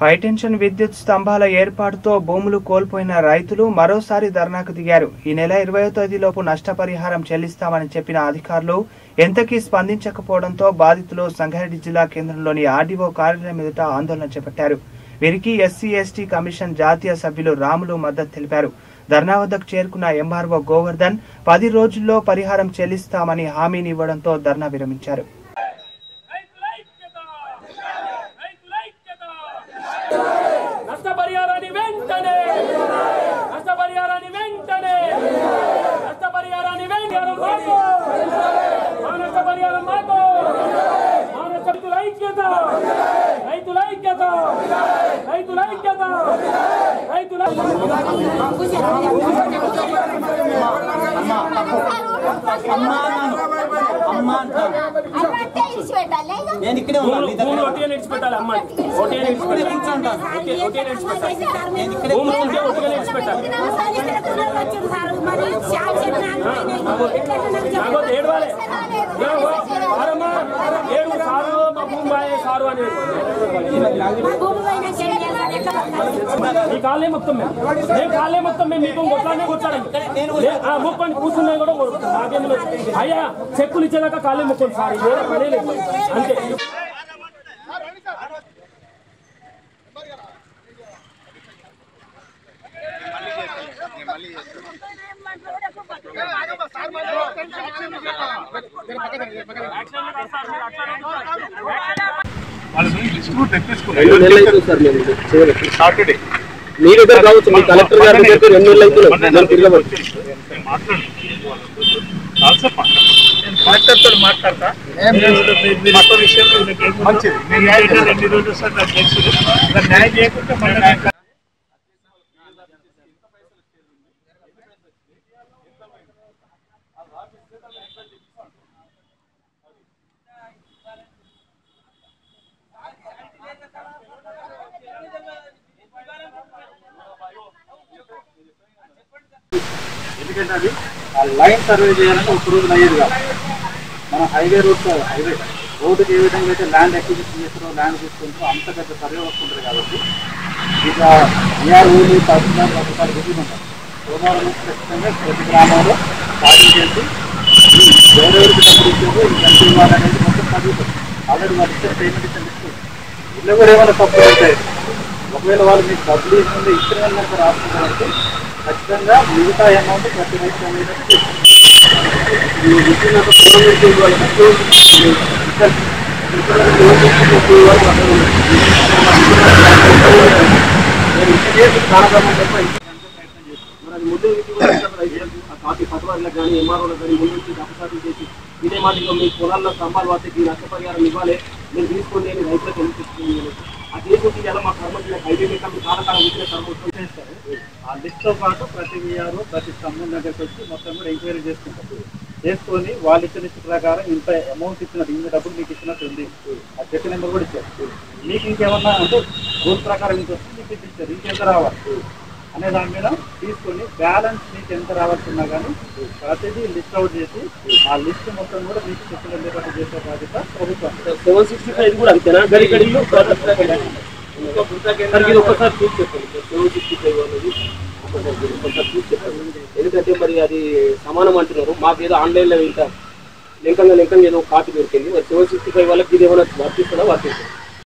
High tension విద్యుత్ స్తంభాల ఏర్పాటుతో భూములు కోల్పోయిన రైతులు మరోసారి ధర్నాకు దిగారు ఈ నెల ఇరవయో తేదీలోపు నష్టపరిహారం చెల్లిస్తామని చెప్పిన అధికారులు ఎంతకీ స్పందించకపోవడంతో బాధితులు సంగారెడ్డి జిల్లా కేంద్రంలోని ఆర్డీఓ కార్యాలయం ఎదుట ఆందోళన చేపట్టారు వీరికి ఎస్సీ ఎస్టీ కమిషన్ జాతీయ సభ్యులు రాములు మద్దతు తెలిపారు ధర్నా వద్దకు చేరుకున్న ఎంఆర్ఓ గోవర్ధన్ పది రోజుల్లో పరిహారం చెల్లిస్తామని హామీని ఇవ్వడంతో ధర్నా విరమించారు రైతుల ఐక్యత! రైతుల ఐక్యత! నష్టపరిహారాన్ని వెంటనే నష్టపరిహారాన్ని వెంటనే నష్టపరిహారాన్ని వెంటనే మాకు మా నష్టపరిహారం మాకు మా నష్ట రైతుల ఐక్యత రైతుల ఐక్యత రైతుల ఐక్యత రైతుల నేను ఇక్కడే ఉన్నాను నీ దగ్గర భూములు ఒట్టిగా నిడిచిపెట్టాలి అమ్మాయి ఒట్టిగా నిడిచిపెట్టాలి ఒట్టి- ఒట్టిగా నిడిచిపెట్టాలి భూములు ఉంటే ఒట్టిగా నిడిచిపెట్టాలి కాకపోతే ఏడవాలి వారమ్మా ఏడు సారు మా భూమి బాయే సారు అని ఈ కాళ్ళే మొత్తం మేము మేము కాళ్ళే మొత్తం మేము మీకు కొట్లానే కొట్టాడండి మొక్కని కూర్చున్నా కూడా కొడుతాం నాకేం లేదు. అయ్యా చెక్కులు ఇచ్చేదాకా కాళ్ళే మొక్కలు సార్ ఇది వేరే పనే లేదు అంతే రెండు నెలలు అవుతుంది సార్ మేము చివరికి సాటర్డే మీ దగ్గర కావచ్చు మీ కలెక్టర్ గారి దగ్గర రెండు నెలలు అవుతుంది నేను తిరగబడి మాట్లాడతాడు మాట్లాడతా మొత్తం విషయం మంచిది నేను న్యాయం ఎన్ని రోజులు సార్ నాకు తెలుసు మరి న్యాయం చేయకుంటే మళ్ళీ నాకు ఎందుకంటే అది ఆ లైన్ సర్వే చేయాలంటే ఒక రోజు అయ్యేది కాదు మన హైవే రోడ్ హైవే రోడ్డుకి ఏ విధంగా అయితే ల్యాండ్ అక్విజిషన్ చేస్తారో ల్యాండ్ తీసుకుంటారో అంత పెద్ద సర్వే వస్తుంటుంది కాబట్టి ఇక ఈఆర్ఓలు తహసీల్దార్ ఒకసారి విధులు ఉంటారు సోమవారం నుంచి ఖచ్చితంగా ప్రతి గ్రామంలో పాటించేసి ఎవరెవరికి డబ్బులు ఇచ్చారో ఈ ఎంత ఇవ్వాలనేది మొత్తం చదువుతారు ఆల్రెడీ వాళ్ళు ఇచ్చిన పేమెంట్ ఇచ్చిన లిస్ట్ ఇల్లు కూడా ఏమైనా తప్పులు ఉంటాయి ఒకవేళ వాళ్ళు మీకు డబ్బులు ఇస్తుంది ఇచ్చిన కనుక రాసుకుంటారంటే ఖచ్చితంగా మిగతా అమౌంట్ ప్రతి రైతు అనేది ఈ ఇచ్చినంత పూర్వం నుంచి వాళ్ళు తక్కువ ఇస్తారు. ఇక్కడ లోన్ తీసుకుని ఎక్కువ వాళ్ళు అక్కడ ఉన్నారు. నేను ఇచ్చేది చాలా గమనం తప్ప ఇచ్చేదానికి ప్రయత్నం చేస్తాను. మరి అది ముందు నుంచి కూడా ఇక్కడ రైతులకు ఆ కాపీ పట్టువాళ్ళకి కానీ ఎంఆర్ఓలకు కానీ ముందు నుంచి దప్పసాటి చేసి ఇదే మాటలో మీ పొలాల్లో స్తంభాలు వాటికి నష్టపరిహారం ఇవ్వాలి మీరు తీసుకోండి అని రైతులకు ఎందుకు చెప్తుంది ఆ చేసుకుంటే ఇలా మా కర్మకి హైవే మీద చాలా కాలం ఉంచిన కర్మ చేస్తారు ఆ లిస్ట్ తో పాటు ప్రతి విఆర్ఓ ప్రతి స్తంభం దగ్గరికి వచ్చి మొత్తం కూడా ఎంక్వైరీ చేసుకుంటారు చేసుకొని వాళ్ళు ఇచ్చిన లిస్ట్ ప్రకారం ఇంత అమౌంట్ ఇచ్చినట్టు ఇంత డబ్బులు మీకు ఇచ్చినట్టు ఉంది ఆ చెక్ నెంబర్ కూడా ఇచ్చారు మీకు ఇంకేమన్నా అంటే రూల్ ప్రకారం ఇంత వస్తుంది మీకు ఇంత ఇచ్చారు ఇంకెంత రావాలి అనే దాని మీద తీసుకొని బ్యాలెన్స్ మీకు ఎంత రావాల్సిందా కానీ ప్రతిదీ లిస్ట్ అవుట్ చేసి ఆ లిస్ట్ మొత్తం కూడా మీకు చెక్కులు అందేటట్టు చేసే బాధ్యత ప్రభుత్వం సెవెన్ సిక్స్టీ ఫైవ్ కూడా అంతేనా గడి గడిలో సార్ ఇది ఒక్కసారి చూసి చెప్పండి సెవెన్ సిక్స్టీ ఫైవ్ అనేది ఒక్కసారి ఇది ఒక్కసారి చూసి చెప్పండి ఎందుకంటే మరి అది సమానం అంటున్నారు మాకు ఏదో ఆన్లైన్లో ఇంకా లింకంగా లింకంగా ఏదో కాపీ దొరికింది మరి సెవెన్ సిక్స్టీ ఫైవ్ వాళ్ళకి ఇది ఏమైనా వర్తిస్తుందా వర్తిస్తుంది